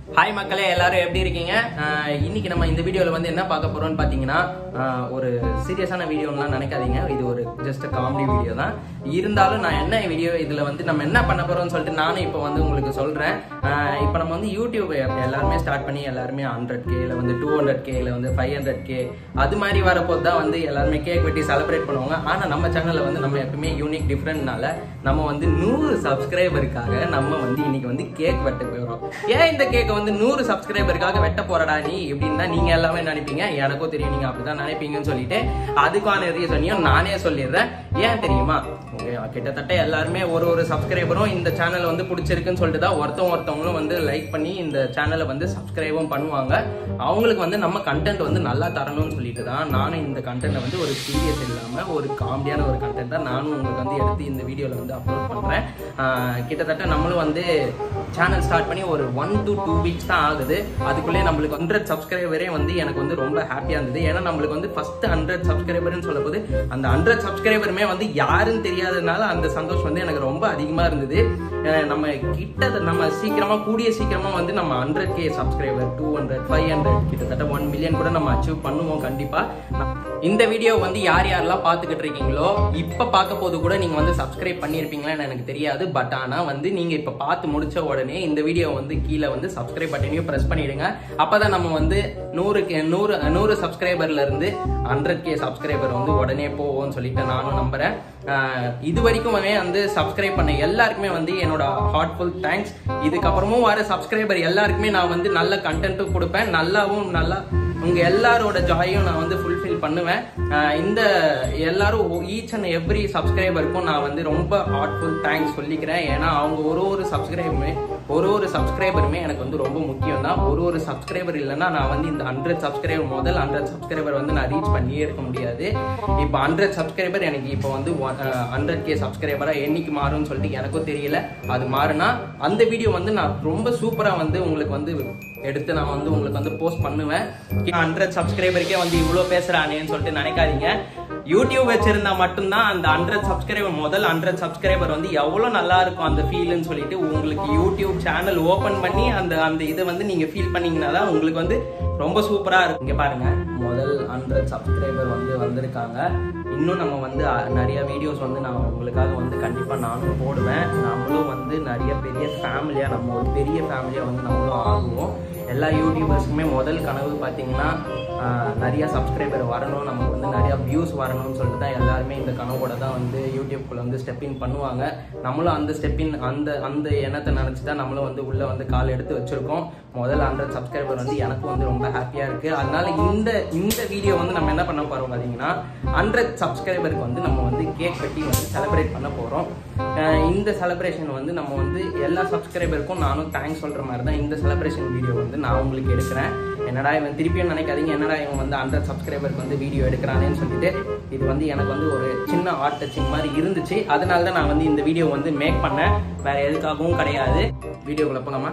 Hi மக்களே எல்லாரும் எப்படி இருக்கீங்க ஆஹ் இன்னைக்கு நம்ம இந்த வீடியோவில் வந்து என்ன பார்க்க போறோம்னு பார்த்தீங்கன்னா ஆஹ் ஒரு சீரியஸான வீடியோலாம் நினைக்காதீங்க இது ஒரு ஜஸ்ட் காமெடி வீடியோ தான் இருந்தாலும் நான் என்ன வீடியோ இதில் வந்து நம்ம என்ன பண்ண போறோம்னு சொல்லிட்டு நானும் இப்போ வந்து உங்களுக்கு சொல்கிறேன் இப்போ நம்ம வந்து யூடியூப் எல்லாருமே ஸ்டார்ட் பண்ணி எல்லாருமே ஹண்ட்ரட் கேல வந்து டூ ஹண்ட்ரட் கேல வந்து ஃபைவ் ஹண்ட்ரட் கே அது மாதிரி வரப்போது தான் வந்து எல்லாருமே கேக் வெட்டி செலிப்ரேட் பண்ணுவாங்க ஆனால் நம்ம சேனலில் வந்து நம்ம எப்பவுமே யூனிக் டிஃப்ரெண்ட்னால நம்ம வந்து நூறு சப்ஸ்கிரைபருக்காக நம்ம வந்து இன்னைக்கு வந்து கேக் வெட்ட போகிறோம் ஏன் இந்த கேக்கை வந்து நூறு சப்ஸ்கிரைபருக்காக வெட்ட போறடா நீ இப்படின்னு தான் நீங்க எல்லாமே நினைப்பீங்க எனக்கும் தெரியும் நீங்க அப்படிதான் நினைப்பீங்கன்னு சொல்லிட்டு அதுக்கான ரீசனையும் நானே சொல்லிடுறேன் ஏன் தெரியுமா உங்க கிட்டத்தட்ட எல்லாருமே ஒரு ஒரு சப்ஸ்கிரைபரும் இந்த சேனல் வந்து பிடிச்சிருக்குன்னு சொல்லிட்டு தான் ஒருத்தவங்க ஒருத்தவங்களும் வந்து லைக் பண்ணி இந்த சேனலை வந்து சப்ஸ்கிரைபும் பண்ணுவாங்க அவங்களுக்கு வந்து நம்ம கண்டென்ட் வந்து நல்லா தரணும்னு சொல்லிட்டு தான் நானும் இந்த கண்டென்ட்டை வந்து ஒரு சீரியஸ் இல்லாம ஒரு காமெடியான ஒரு கண்டென்ட் தான் நானும் உங்களுக்கு வந்து எடுத்து இந்த வீடியோல வந்து அப்லோட் பண்றேன் ஆஹ் கிட்டத்தட்ட நம்மளும் வந்து சேனல் ஸ்டார்ட் பண்ணி ஒரு ஒன் to டூ வீக்ஸ் தான் ஆகுது அதுக்குள்ளே நம்மளுக்கு ஹண்ட்ரட் சப்ஸ்கிரைபரே வந்து எனக்கு வந்து ரொம்ப ஹாப்பியா இருந்தது ஏன்னா நம்மளுக்கு வந்து ஃபர்ஸ்ட் ஹண்ட்ரட் சப்ஸ்கிரைபர்னு சொல்ல போது அந்த ஹண்ட்ரட் சப்ஸ்கிரைபருமே வந்து யாருன்னு தெரியாததுனால அந்த சந்தோஷம் வந்து எனக்கு ரொம்ப அதிகமா இருந்தது அஹ் நம்ம கிட்ட நம்ம சீக்கிரமா கூடிய சீக்கிரமா வந்து நம்ம hundred K subscriber two hundred five hundred கிட்டத்தட்ட ஒன் மில்லியன் கூட நம்ம அச்சீவ் பண்ணுவோம் கண்டிப்பா இந்த வீடியோ வந்து யார் யாரெல்லாம் பார்த்துக்கிட்டு இருக்கீங்களோ இப்போ பார்க்க போது கூட நீங்க வந்து சப்ஸ்கிரைப் பண்ணியிருப்பீங்களான்னு எனக்கு தெரியாது பட் ஆனா வந்து நீங்க இப்போ பார்த்து முடிச்ச உடனே இந்த வீடியோ வந்து கீழே வந்து சப்ஸ்கிரைப் பட்டனையும் ப்ரெஸ் பண்ணிடுங்க அப்பதான் நம்ம வந்து நூறு கே- நூறு நூறு சப்ஸ்கிரைபர்ல இருந்து ஹண்ட்ரட் கே சப்ஸ்கிரைபர் வந்து உடனே போவோம்னு சொல்லிட்டு நானும் நம்புறேன் ஆஹ் இது வரைக்குமே வந்து சப்ஸ்கிரைப் பண்ண எல்லாருக்குமே வந்து என்னோட ஹார்ட்ஃபுல் தேங்க்ஸ் இதுக்கப்புறமும் வர சப்ஸ்கிரைபர் எல்லாருக்குமே நான் வந்து நல்ல கண்டென்ட்டும் கொடுப்பேன் நல்லாவும் நல்லா உங்க எல்லாரோட ஜாயும் நான் வந்து ஃபுல்ஃபில் பண்ணுவேன் ஆஹ் இந்த எல்லாரும் ஈச் அண்ட் எவ்ரி சப்ஸ்கிரைபருக்கும் நான் வந்து ரொம்ப ஹார்ட்ஃபுல் தேங்க்ஸ் சொல்லிக்கிறேன் ஏன்னா அவங்க ஒரு ஒரு சப்ஸ்கிரைபருமே ஒரு ஒரு சப்ஸ்கிரைபருமே எனக்கு வந்து ரொம்ப முக்கியம் தான் ஒரு ஒரு சப்ஸ்கிரைபர் இல்லைன்னா நான் வந்து இந்த ஹண்ட்ரட் சப்ஸ்கிரைபர் முதல் ஹண்ட்ரட் சப்ஸ்கிரைபர் வந்து நான் ரீச் பண்ணியே இருக்க முடியாது இப்போ ஹண்ட்ரட் சப்ஸ்கிரைபர் எனக்கு இப்போ வந்து ஹண்ட்ரட் கே சப்ஸ்கிரைபராக என்னைக்கு மாறும்னு சொல்லிட்டு எனக்கும் தெரியல அது மாறுனா அந்த வீடியோ வந்து நான் ரொம்ப சூப்பராக வந்து உங்களுக்கு வந்து எடுத்து நான் வந்து உங்களுக்கு வந்து போஸ்ட் பண்ணுவேன் ஹண்ட்ரட் சப்ஸ்கிரைபருக்கே வந்து இவ்வளோ பேசுறானேன்னு சொல்லிட்டு நினைக்காதீங்க யூடியூப் வச்சிருந்தா மட்டும்தான் அந்த ஹண்ட்ரட் சப்ஸ்கிரைபர் முதல் ஹண்ட்ரட் சப்ஸ்கிரைபர் வந்து எவ்வளோ நல்லா இருக்கும் அந்த ஃபீல்னு சொல்லிட்டு உங்களுக்கு யூடியூப் சேனல் ஓபன் பண்ணி அந்த அந்த இதை வந்து நீங்க ஃபீல் பண்ணீங்கன்னா தான் உங்களுக்கு வந்து ரொம்ப சூப்பரா இருக்கும் இங்க பாருங்க முதல் ஹண்ட்ரட் சப்ஸ்கிரைபர் வந்து வந்திருக்காங்க இன்னும் நம்ம வந்து அஹ், நிறைய வீடியோஸ் வந்து நான் உங்களுக்காக வந்து கண்டிப்பா நானும் போடுவேன் நம்மளும் வந்து நிறைய பெரிய ஃபேமிலியா நம்ம ஒரு பெரிய ஃபேமிலியா வந்து நம்மளும் ஆகுவோம் எல்லா யூடியூபர்ஸுக்குமே முதல் கனவு பார்த்தீங்கன்னா ஆஹ், நிறைய சப்ஸ்கிரைபர் வரணும் நமக்கு வந்து நிறைய வியூஸ் வரணும்னு சொல்லிட்டு தான் எல்லாருமே இந்த கனவோட தான் வந்து யூடியூப்குள்ள வந்து ஸ்டெப் இன் பண்ணுவாங்க நம்மளும் அந்த ஸ்டெப் இன் அந்த அந்த எண்ணத்தை நினச்சி தான் நம்மளும் வந்து உள்ள வந்து கால் எடுத்து வச்சிருக்கோம் முதல் ஹண்ட்ரட் சப்ஸ்கிரைபர் வந்து எனக்கும் வந்து ரொம்ப ஹாப்பியா இருக்கு அதனால இந்த இந்த வீடியோ வந்து நம்ம என்ன பண்ண போறோம் பார்த்தீங்கன்னா ஹண்ட்ரட் சப்ஸ்கிரைபருக்கு வந்து நம்ம வந்து கேக் வெட்டி வந்து செலிப்ரேட் பண்ண போறோம் அஹ் இந்த செலிப்ரேஷன் வந்து நம்ம வந்து எல்லா சப்ஸ்கிரைபருக்கும் நானும் தேங்க்ஸ் சொல்ற மாதிரி தான் இந்த செலிப்ரேஷன் வீடியோ வந்து நான் உங்களுக்கு எடுக்கிறேன் என்னடா இவன் திருப்பியும் நினைக்காதீங்க என்னடா இவன் வந்து ஹண்ட்ரட் சப்ஸ்கிரைபருக்கு வந்து வீடியோ எடுக்கிறானேன்னு சொல்லிட்டு இது வந்து எனக்கு வந்து ஒரு சின்ன ஆர்ட் டச்சிங் மாதிரி இருந்துச்சு அதனால தான் நான் வந்து இந்த வீடியோ வந்து மேக் பண்ணேன் வேற எதுக்காகவும் கிடையாது வீடியோக்குள்ள போலாமா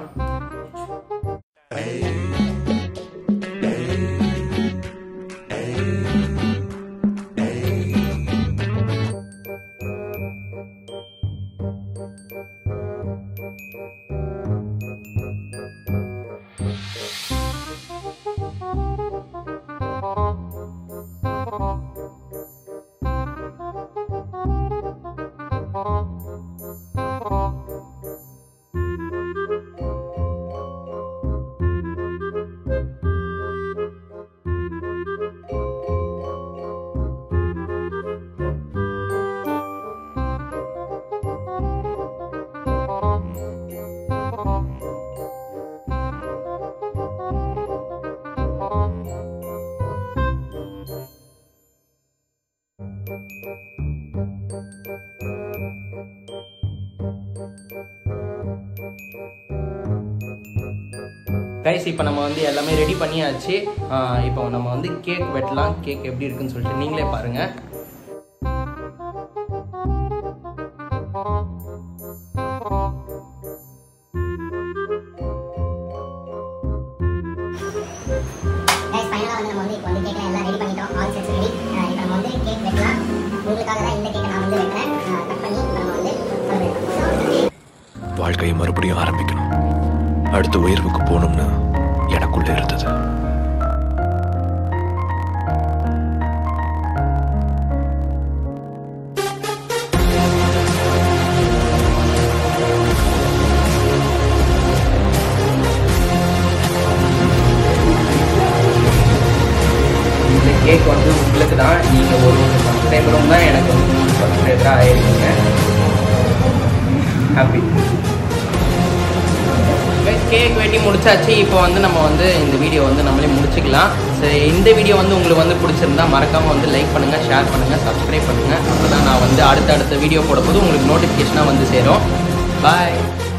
கைஸ் இப்போ நம்ம வந்து எல்லாமே ரெடி பண்ணியாச்சு ஆஹ் இப்போ நம்ம வந்து கேக் வெட்டலாம் கேக் எப்படி இருக்குன்னு சொல்லிட்டு நீங்களே பாருங்க கைஸ் ஃபைனலாக வந்து நம்ம வந்து இப்போ வந்து கேக்கெலாம் எல்லாம் ரெடி பண்ணிட்டோம் ஆல் செட்ஸ் ரெடி இப்போ நம்ம வந்து கேக் வெட்டலாம் உங்களுக்காக தான் இந்த கேக்கை நான் வந்து வெட்டுறேன் கட் பண்ணி இப்போ நம்ம வந்து celebrate பண்ணலாம். வாழ்க்கையை மறுபடியும் ஆரம்பிக்கணும் அடுத்த உயர்வுக்கு போகணும்னு எனக்குள்ள இருந்தது இந்த கேக் வந்து உங்களுக்கு தான் நீங்கள் ஒரு ஒரு சப்ஸ்கிரைபரும் தான் எனக்கு வந்து சப்ஸ்கிரைபராக ஆயிருக்கீங்க ஹாப்பி கேக் வெட்டி முடிச்சாச்சு இப்போ வந்து நம்ம வந்து இந்த வீடியோ வந்து நம்மளே முடிச்சுக்கலாம் சரி இந்த வீடியோ வந்து உங்களுக்கு வந்து பிடிச்சிருந்தா மறக்காமல் வந்து லைக் பண்ணுங்கள் ஷேர் பண்ணுங்கள் சப்ஸ்கிரைப் பண்ணுங்கள் அப்போ தான் நான் வந்து அடுத்த அடுத்த வீடியோ போடும்போது உங்களுக்கு நோட்டிஃபிகேஷனாக வந்து சேரும் பாய்